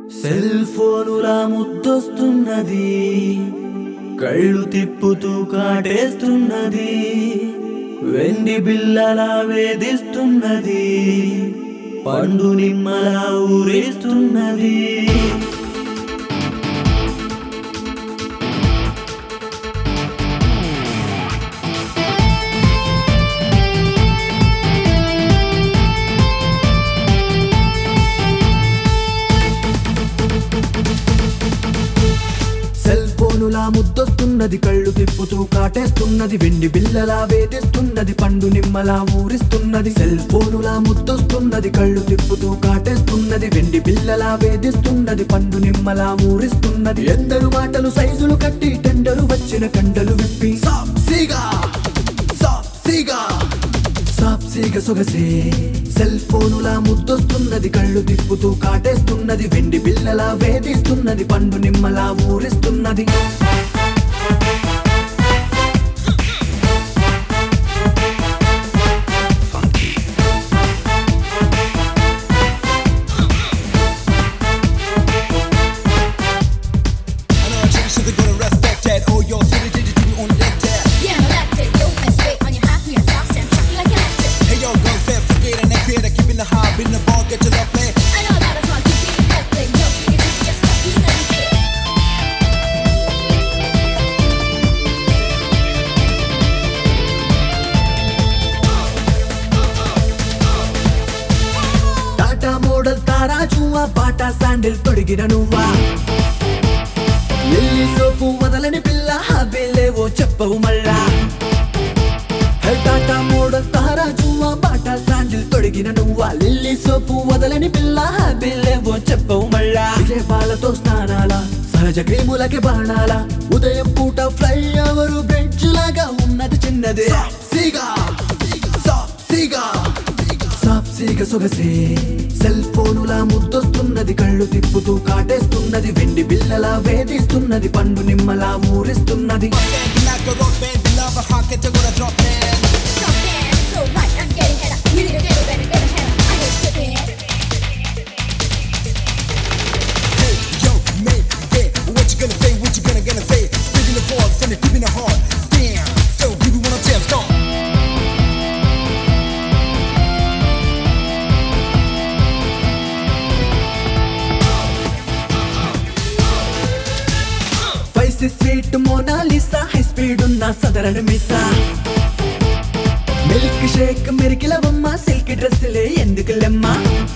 Cell ఫోనులా ముద్దొస్తున్నది కళ్ళు తిప్పుతూ కాటేస్తున్నది వెండి బిల్లలా వేధిస్తున్నది పండు నిమ్మలా ఊరేస్తున్నది సెల్ ఫోనులా ముద్దొస్తున్నది కళ్ళు తిప్పుతూ కాటేస్తున్నది వెండి బిల్లలా వేధిస్తున్నది పండు నిమ్మలా ఊరిస్తున్నది సెల్ ఫోనులా ముద్దొస్తున్నది కళ్ళు తిప్పుతూ కాటేస్తున్నది వెండి బిల్లలా వేధిస్తున్నది పండు నిమ్మలా ఊరిస్తున్నది ఎందరు మాటలు సైజులు కట్టి టెండరు వచ్చిన కండలు విప్పి సాప్సీగా సాప్సీగా సాప్సీగా సొగసే సెల్ ఫోనులా ముద్దొస్తున్నది కళ్ళు తిప్పుతూ కాటేస్తున్నది వెండి బిల్లలా వేధిస్తున్నది పండు నిమ్మలా ఊరిస్తున్నది I know I think you should go to respect that. Oh, your city did you on that tap. Yeah, no, that's it. Don't mess with on your happy and fast and chucky like electric. Hey, yo, girl, fair, forget and next year, keeping the high, beating the ball, get to the play. I know that it's not to be helping. No, you can just stop being an idiot. Tata model తారా జువా Bata sandal తొడిగిన నువ్వా lily soap వదలని పిల్ల హాబీలేవో చెప్పవు మళ్ళా hey Tata model తారా జువా బాటా శాండిల్ తొడిగిన నువ్వా లిల్లీ సోపు వదలని పిల్ల హాబీలేవో చెప్పవు మళ్ళా విజయపాలతో స్నానాల సహజ క్రీములకి బాణాల ఉదయం పూట ఫ్లై ఎవరు బ్రిడ్జ్ లాగా ఉన్నది చిన్నది సీగా సీగా సాప్సీగ సొగసే సెల్ ఫోనులా ముద్దొస్తున్నది కళ్ళు తిప్పుతూ కాటేస్తున్నది వెండి బిల్లలా వేధిస్తున్నది పండు నిమ్మలా ఊరిస్తున్నది Band, you like a rock band, you love a hawk, get to go to drop man. Stop there. So right, I'm getting head up. You need to get it, better get ahead. I hate skipping it. Hey, yo, man, yeah, what you gonna say, what you gonna, gonna say? Spitting the ball, send it deep in the heart. Damn, so people wanna tell, stop. Spicy sweet Mona Lisa high speed ఉన్న సదరణ మిసా milk shake మెరికిలవమ్మ silk డ్రెస్సులే ఎందుకు లెమ్మ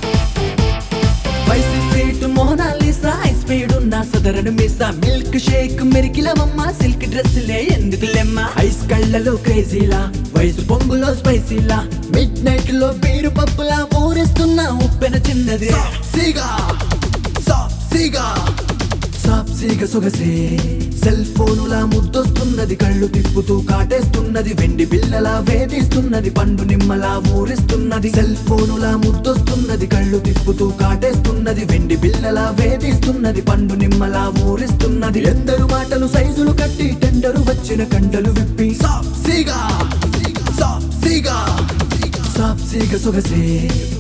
spicy sweet Mona Lisa high speed ఉన్న సదరణ మిసా మిల్క్ షేక్ మెరికిలవమ్మ సిల్క్ డ్రెస్సులే ఎందుకు లెమ్మ ఐస్ కళ్ళలో క్రేజీలా వయసు పొంగులో స్పైసీలా మిడ్ నైట్ లో బీరు పప్పులా ఊరిస్తున్న ఉప్పెన చిన్నది సీగా సీగా సాప్సీగ సొగసే సెల్ ఫోనులా ముద్దొస్తున్నది కళ్ళు తిప్పుతూ కాటేస్తున్నది వెండి బిల్లలా వేధిస్తున్నది పండు నిమ్మలా ఊరిస్తున్నది సెల్ ఫోనులా ముద్దొస్తున్నది కళ్ళు తిప్పుతూ కాటేస్తున్నది వెండి బిల్లలా వేధిస్తున్నది పండు నిమ్మలా ఊరిస్తున్నది ఎందరు మాటలు సైజులు కట్టి టెండరు వచ్చిన కండలు విప్పి సాప్సీగా సాప్సీగా సాప్సీగ సొగసే